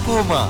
போமா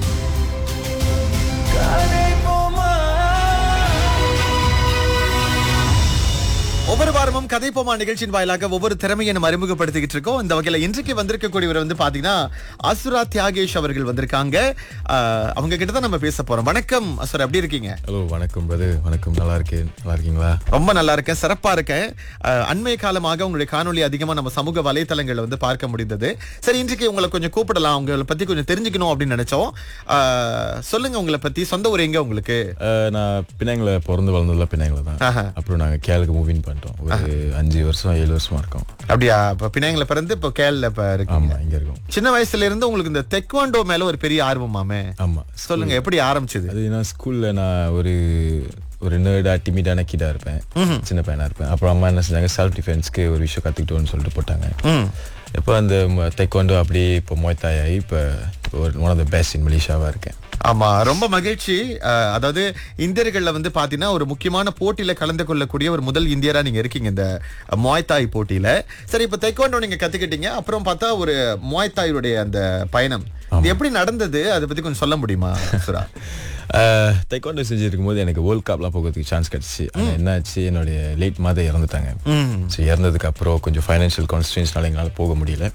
ஒவ்வொரு வாரமும் கதை போமா நிகழ்ச்சியின் வாயிலாக ஒவ்வொரு திறமையை நம்ம அறிமுகப்படுத்திக்கிட்டு இருக்கோம் இந்த வகையில இன்றைக்கு வந்திருக்கக்கூடியவர் வந்து பாத்தீங்கன்னா அசுரா தியாகேஷ் அவர்கள் வந்திருக்காங்க ஆஹ், அவங்க கிட்ட தான் நம்ம பேச போறோம் வணக்கம் அசுரா எப்படி இருக்கீங்க ஹலோ வணக்கம் பிரதர் வணக்கம் நல்லா இருக்கேன் நல்லா இருக்கீங்களா ரொம்ப நல்லா இருக்கேன் சிறப்பா இருக்கேன் அஹ், அண்மை காலமாக உங்களுடைய காணொளி அதிகமா நம்ம சமூக வலைத்தளங்கள்ல வந்து பார்க்க முடிந்தது சரி இன்றைக்கு உங்களை கொஞ்சம் கூப்பிடலாம் உங்களை பத்தி கொஞ்சம் தெரிஞ்சுக்கணும் அப்படின்னு நினைச்சோம் அஹ், சொல்லுங்க உங்களை பத்தி சொந்த ஊர் எங்க உங்களுக்கு அஹ், நான் பினாங்கில் பிறந்து வளர்ந்ததுல பினாங்கில் தான் ஆஹா. அப்புறம் நாங்கள் கேலுக்கு மூவின் பண்ணிட்டோம் ஒரு அஞ்சு வருஷம் ஏழு வருஷமா இருக்கோம் அப்படியா இப்ப பிணையங்களை பிறந்து இப்போ கேரள இப்ப இருக்கீங்க ஆமா இங்க இருக்கோம் சின்ன வயசுல இருந்து உங்களுக்கு இந்த தெக்வாண்டோ மேல ஒரு பெரிய ஆர்வமாமே ஆமா சொல்லுங்க எப்படி ஆரம்பிச்சது அது நான் ஸ்கூல்ல நான் ஒரு ஒரு நேர்டா டிமிடான கிடா இருப்பேன் சின்ன பையனா இருப்பேன் அப்புறம் அம்மா என்ன செஞ்சாங்க செல்ஃப் டிஃபென்ஸ்க்கு ஒரு விஷயம் கத்துக்கிட்டோம்னு சொல்லிட்டு போட்டாங்க ம் இப்போ அந்த தைக்கொண்டு அப்படியே இப்போ மொய்தாய் ஆகி இப்போ ஒரு one of the best in மலேசியாவா இருக்கேன் ஆமா ரொம்ப மகிழ்ச்சி அஹ், அதாவது இந்தியர்கள்ல வந்து பாத்தீங்கன்னா ஒரு முக்கியமான போட்டியில கலந்து கொள்ளக்கூடிய ஒரு முதல் இந்தியரா நீங்க இருக்கீங்க இந்த மொய்தாய் போட்டியில சரி இப்ப தைக்கோண்டோ நீங்க கத்துக்கிட்டீங்க அப்புறம் பார்த்தா ஒரு மொய்தாயுடைய அந்த பயணம் இது எப்படி நடந்தது அதை பத்தி கொஞ்சம் சொல்ல முடியுமா சுரா தைக்கொண்டு செஞ்சிருக்கும் போது எனக்கு வேர்ல்ட் கப்லாம் போகிறதுக்கு சான்ஸ் கிடச்சி ஆனால் என்னாச்சு என்னுடைய லேட் மாதம் இறந்துட்டாங்க ஸோ இறந்ததுக்கு அப்புறம் கொஞ்சம் ஃபைனான்ஷியல் கான்ஸ்டன்ஸ்னால எங்களால் போக முடியல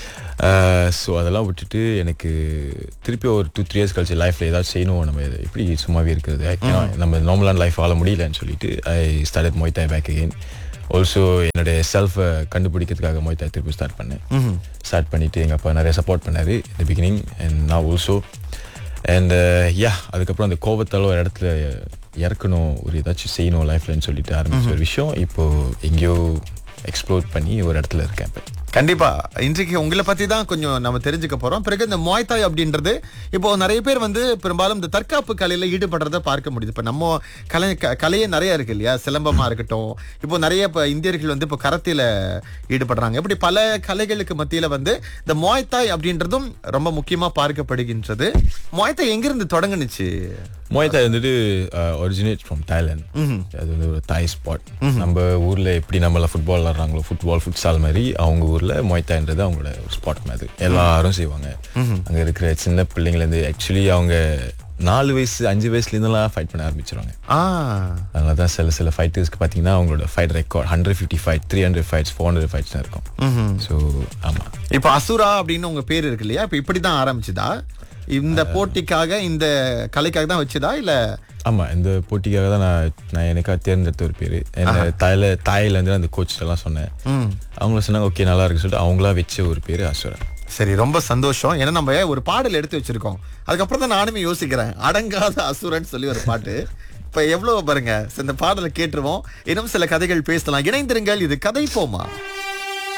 ஸோ அதெல்லாம் விட்டுட்டு எனக்கு திருப்பி ஒரு டூ த்ரீ இயர்ஸ் கழிச்சு லைஃப்பில் ஏதாச்சும் செய்யணும் நம்ம இது எப்படி சும்மாவே இருக்கிறது I cannot- நம்ம நார்மலான லைஃப் வாழ முடியலன்னு சொல்லிட்டு I start Muay Thai back again also என்னுடைய செல்ஃபை கண்டுபிடிக்கிறதுக்காக மொய்தாய் திருப்பி ஸ்டார்ட் பண்ணேன் ஸ்டார்ட் பண்ணிட்டு எங்கள் அப்பா நிறைய சப்போர்ட் பண்ணாரு இந்த பிகினிங் அண்ட் நான் ஆல்சோ அண்ட் யா அதுக்கப்புறம் அந்த கோபத்தால் ஒரு இடத்துல இறக்கணும் ஒரு ஏதாச்சும் செய்யணும் லைஃப்லன்னு சொல்லிட்டு ஆரம்பிச்ச ஒரு விஷயம் இப்போ எங்கேயோ எக்ஸ்ப்ளோர் பண்ணி ஒரு இடத்துல இருக்கேன் இப்போ கண்டிப்பா இன்றைக்கு உங்களை பத்தி தான் கொஞ்சம் நம்ம தெரிஞ்சுக்க போறோம் பிறகு இந்த மொய்தாய் அப்படின்றது இப்போ நிறைய பேர் வந்து பெரும்பாலும் இந்த தற்காப்பு கலையில ஈடுபடுறத பார்க்க முடியுது இப்ப நம்ம கலை க- கலையே நிறைய இருக்கு இல்லையா சிலம்பமா இருக்கட்டும் இப்போ நிறைய இப்ப இந்தியர்கள் வந்து இப்போ கரத்தில ஈடுபடுறாங்க இப்படி பல கலைகளுக்கு மத்தியில வந்து இந்த மொய்தாய் அப்படின்றதும் ரொம்ப முக்கியமா பார்க்கப்படுகின்றது மொய்தாய் எங்கிருந்து தொடங்குனுச்சு மொய்தாய் வந்துட்டு ஒரிஜினேட் ஃப்ரம் தாய்லாந்து அது வந்து ஒரு தாய் ஸ்பாட் நம்ம ஊர்ல எப்படி நம்மள ஃபுட்பால் விளாட்றாங்களோ ஃபுட்பால் ஃபுட்சால் மாதிரி அவங்க ஊர்ல மொய்தாய்ன்றது அவங்களோட ஒரு ஸ்பாட் மாதிரி எல்லாரும் செய்வாங்க அங்க இருக்கிற சின்ன பிள்ளைங்கள இருந்து ஆக்சுவலி அவங்க நாலு வயசு அஞ்சு வயசுல இருந்தெல்லாம் ஃபைட் பண்ண ஆரம்பிச்சிருவாங்க ஆ அதனால தான் சில சில ஃபைட்டர்ஸ்க்கு பார்த்தீங்கன்னா அவங்களோட fight record hundred fifty fight three hundred fights four hundred fights இருக்கும் ஸோ ஆமாம் இப்போ அசுரா அப்படின்னு உங்க பேர் இருக்கு இல்லையா இப்போ இப்படிதான் ஆரம்பிச்சுதா இந்த போட்டிக்காக இந்த கலைக்காக தான் வச்சதா இல்ல ஆமாம் இந்த போட்டிக்காக தான் நான் நான் எனக்காக தேர்ந்தெடுத்த ஒரு பேர் என்ன தாயில தாயில இருந்து அந்த கோச் எல்லாம் சொன்னேன் அவங்கள சொன்னாங்க ஓகே நல்லா இருக்கு சொல்லிட்டு அவங்களா வச்ச ஒரு பேர் அசுரா சரி ரொம்ப சந்தோஷம் ஏன்னா நம்ம ஒரு பாடல் எடுத்து வச்சிருக்கோம் அதுக்கப்புறம் தான் நானுமே யோசிக்கிறேன் அடங்காத அசுரன் சொல்லி ஒரு பாட்டு இப்ப எவ்வளவு பாருங்க இந்த பாடலை கேட்டுருவோம் இன்னும் சில கதைகள் பேசலாம் இணைந்திருங்கள் இது கதை போமா